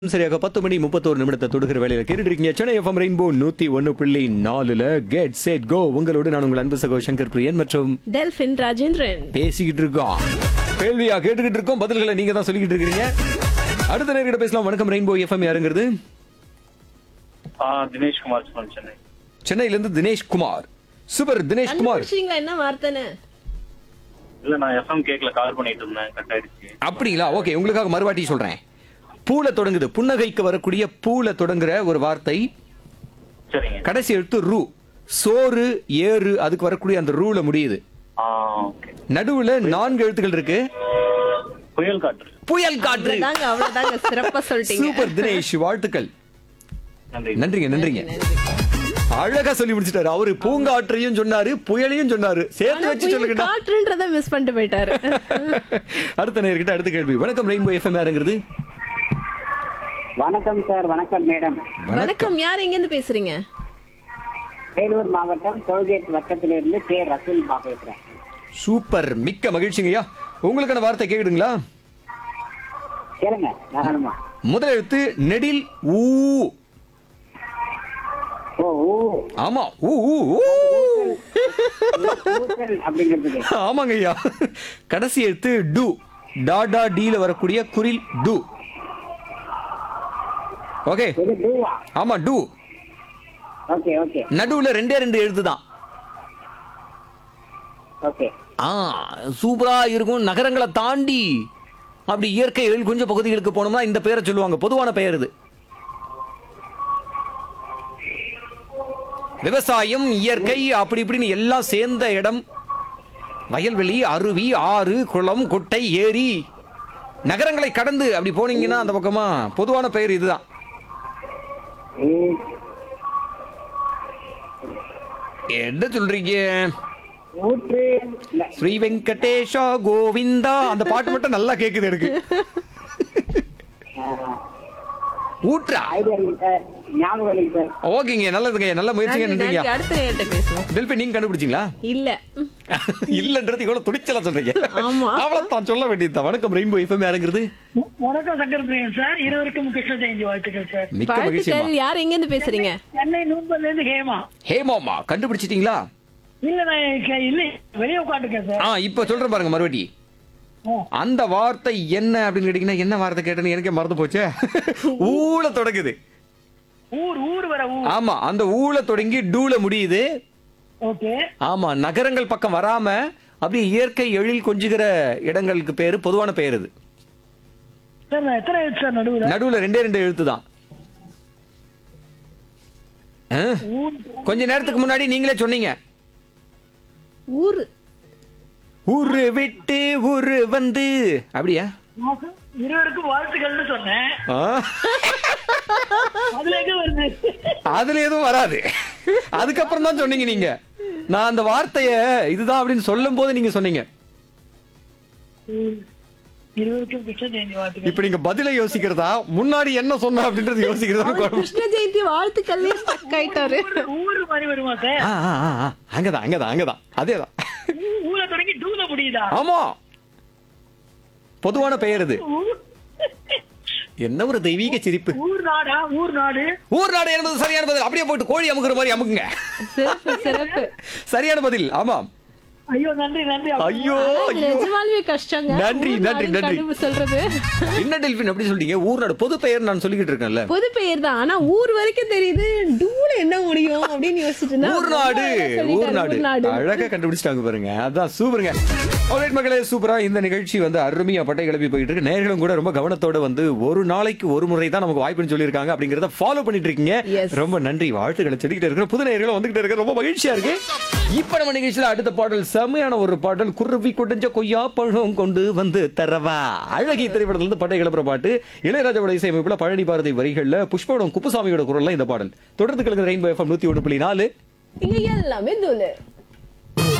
சரியாக பத்து மணி முப்பத்தோரு நிமிடத்தை தொடுகிற வேலையில கேட்டுட்டு இருக்கீங்க சென்னை எஃப்எம் ரெயின்போ நூத்தி ஒன்னு புள்ளி நாலுல கெட் செட் கோ உங்களோடு நான் உங்கள் அன்பு சகோ சங்கர் பிரியன் மற்றும் டெல்பின் ராஜேந்திரன் பேசிக்கிட்டு இருக்கோம் கேள்வியா கேட்டுக்கிட்டு இருக்கோம் பதில்களை நீங்க தான் சொல்லிக்கிட்டு இருக்கீங்க அடுத்த நேர்கிட்ட பேசலாம் வணக்கம் ரெயின்போ எஃப்எம் யாருங்கிறது ஆ தினேஷ் குமார் சொல்லுங்க சென்னை சென்னையில இருந்து தினேஷ் குமார் சூப்பர் தினேஷ் குமார் கண்டுபிடிச்சீங்களா என்ன வார்த்தைன்னு இல்ல நான் எஃப்எம் கேக்ல கால் பண்ணிட்டு இருந்தேன் கட் ஆயிடுச்சு அப்படிங்களா ஓகே உங்களுக்காக மறுவாட்டி சொல்றேன் பூல தொடங்குது புன்னகைக்கு வரக்கூடிய பூல தொடங்குற ஒரு வார்த்தை சரிங்க கடைசி எழுத்து ரூ சோறு ஏறு அதுக்கு வரக்கூடிய அந்த ரூல முடியுது ஆ ஓகே நடுவுல நான்கு எழுத்துக்கள் இருக்கு புயல் காற்று புயல் காற்று தாங்க அவ்வளவுதாங்க சிறப்பா சொல்லிட்டீங்க சூப்பர் தினேஷ் வாழ்த்துக்கள் நன்றி நன்றிங்க நன்றிங்க அழகா சொல்லி முடிச்சிட்டாரு அவரு பூங்காற்றையும் சொன்னாரு புயலையும் சொன்னாரு சேர்த்து ஆனா வச்சு புயல் சொல்லுங்கடா காற்றுன்றத மிஸ் பண்ணிட்டு போயிட்டாரு அடுத்த நேர்கிட்ட அடுத்த கேள்வி வணக்கம் ரெயின்போ எஃப்எம் யாருங்கிறது வணக்கம் சார் வணக்கம் மேடம் வணக்கம் யார் எங்க இருந்து பேசுறீங்க வேலூர் மாவட்டம் டோல்கேட் வட்டத்திலிருந்து கே ரசூல் பா பேசுறேன் சூப்பர் மிக்க மகிழ்ச்சிங்கய்யா உங்களுக்கான வார்த்தை கேக்குதுங்களா கேளுங்க தாராளமா முதல் எழுத்து நெடில் ஊ ஓ ஊ ஆமா ஊ ஊ ஊ. ஊசல் அப்படிங்கிறதுக்கு ஆமாங்க ஐயா கடைசி எழுத்து டு டாடா டீல வரக்கூடிய குரில் டு ஓகே இது டூவா ஆமா டு ஓகே ஓகே நடுவுல ரெண்டே ரெண்டு எழுத்து தான் ஓகே ஆ சூப்பரா இருக்கும் நகரங்களை தாண்டி அப்படி இயற்கை எழில் கொஞ்சம் பகுதிகளுக்கு போனோம்னா இந்த பெயரை சொல்லுவாங்க பொதுவான பெயர் இது விவசாயம் இயற்கை அப்படி இப்படின்னு எல்லாம் சேர்ந்த இடம் வயல்வெளி அருவி ஆறு குளம் குட்டை ஏரி நகரங்களை கடந்து அப்படி போனீங்கன்னா அந்த பக்கமா பொதுவான பெயர் இதுதான் ம், என்ன சொல்றீங்க ஊற்று இல்ல, ஸ்ரீ வெங்கடேஷா கோவிந்தா அந்த பாட்டு மட்டும் நல்லா கேக்குது எனக்கு ஆ, ஊற்றா ஐடியா இருக்கு சார் ஞாபகம் இருக்கு சார் ஓகேங்க நல்லதுங்க நல்ல முயற்சிங்க நன்றி, நன்றிங்க நன்றி. அடுத்த நேரத்தை பேசுவோம் டெல்பி நீங்க கண்டுபிடிச்சீங்களா இல்ல இல்லன்றது இவ்வளவு துணிச்சலா சொல்றீங்க ஆமா. அவ்வளவுதான் சொல்ல வேண்டியதுதான் வணக்கம் ரெயின்போ எஃப்எம் யாருங்கிறது வணக்கம் சங்கர் பிரியன் சார் இருவருக்கும் கிருஷ்ண ஜெயந்தி வாழ்த்துக்கள் சார் மிக்க மகிழ்ச்சியம்மா வாழ்த்துக்கள் யார் எங்க இருந்து பேசுறீங்க சென்னை நூன்பதுல இருந்து ஹேமா ஹேமாமா கண்டுபிடிச்சிட்டீங்களா இல்ல நான் இங்க இல்ல வெளியே உட்காந்துருக்கேன் சார் ஆ இப்ப சொல்றேன் பாருங்க மறுபடி ஆ. அந்த வார்த்தை என்ன அப்படின்னு கேட்டீங்கன்னா என்ன வார்த்தை கேட்டேன்னு எனக்கே மறந்து போச்சே ஊல தொடங்குது ஊர் ஊர் வர ஊர் ஆமா அந்த ஊல தொடங்கி டூல முடியுது ஓகே ஆமா நகரங்கள் பக்கம் வராம அப்படியே இயற்கை எழில் கொஞ்சுகிற இடங்களுக்கு பேரு பொதுவான பெயர் இது சார் நான் எத்தனை எழுத்து சார் நடுவுல நடுவுல ரெண்டே ரெண்டு எழுத்து தான் ஆ? ஊர் கொஞ்ச நேரத்துக்கு முன்னாடி நீங்களே சொன்னீங்க ஊரு ஊரு விட்டு ஊரு வந்து அப்படியா மாசம் இருவருக்கும் வாழ்த்துக்கள்னு சொன்னேன் ஆ? அதுல எங்க வருது அதுல எதுவும் வராது அதுக்கப்புறம் தான் சொன்னீங்க நீங்க நான் அந்த வார்த்தைய இதுதான் அப்படின்னு சொல்லும் போது நீங்க சொன்னீங்க ஊர். இருவருக்கும் கிருஷ்ண ஜெயந்தி வாழ்த்துக்கள் இப்ப நீங்க பதில யோசிக்கிறதா முன்னாடி என்ன சொன்ன அப்படின்றது யோசிக்கிறதா குழப்பம். கிருஷ்ண ஜெயந்தி வாழ்த்துக்கள்லயே ஸ்டக் ஆயிட்டாரு ஊர் ஊர் மாதிரி வருமா சார் ஆ, ஆ, ஆ, ஆ. அங்கதான் அங்கதான் அங்கதான் அதேதான் ஊ- ஊரை தொடங்கி டூல முடியுதா ஆமா பொதுவான பெயர் இது ஊர் என்ன ஒரு தெய்வீக சிரிப்பு ஊர் நாடா ஊர் நாடு ஊர் நாடு என்பது சரியான பதில் அப்படியே போட்டு கோழி அமுக்குற மாதிரி அமுக்குங்க சிறப்பு சிறப்பு சரியான பதில் ஆமாம் ஐயோ நன்றி நன்றி ஐயோ ஐயோ நிஜமாலுமே கஷ்டங்க நன்றி, ஊர் நன்றி, நாடுன்னு நன்றி. கண்டுபிடி சொல்றது என்ன டெல்பின் அப்படி சொல்றீங்க ஊர் நாடு பொது பெயர் நான் சொல்லிக்கிட்டு இருக்கேன்ல பொது பெயர் தான் ஆனா ஊர் வரைக்கும் தெரியுது டூல என்ன முடியும் அப்படின்னு யோசிச்சுட்டு இருந்தா ஊர் நாடு சொல்லிட்டாரு, ஊர் நாடு ஊர் நாடு அழகா கண்டுபிடிச்சிட்டாங்க பாருங்க அதான் சூப்பருங்க ஆல்ரைட் மக்களே சூப்பரா இந்த நிகழ்ச்சி வந்து அருமையா பட்டை கிளப்பி போயிட்டு இருக்கு நேர்களும் கூட ரொம்ப கவனத்தோட வந்து ஒரு நாளைக்கு ஒரு முறை தான் நமக்கு வாய்ப்புன்னு சொல்லியிருக்காங்க அப்படிங்கறத ஃபாலோ பண்ணிட்டு இருக்கீங்க Yes. ரொம்ப நன்றி வாழ்த்துக்களை சொல்லிக்கிட்டு இருக்கிற புது நேர்களும் வந்துகிட்டு இருக்க ரொம்ப மகிழ்ச்சியா இருக்கு இப்ப நம்ம நிகழ்ச்சியில அடுத்த பாடல் செம்மையான ஒரு பாடல் குருவி குடிஞ்ச கொய்யா பழம் கொண்டு வந்து தரவா அழகி திரைப்படத்துல இருந்து பட்டை கிளப்புற பாட்டு இளையராஜாவோட இசையமைப்புல பழனி பாரதி வரிகள்ல புஷ்பவனம் குப்புசாமியோட குரல்ல இந்த பாடல் தொடர்ந்து கிழக்கு ரெயின்போ எஃப்எம் நூத்தி ஒன்று புள்ளி நாலு இங்க எல்லாமே தூளு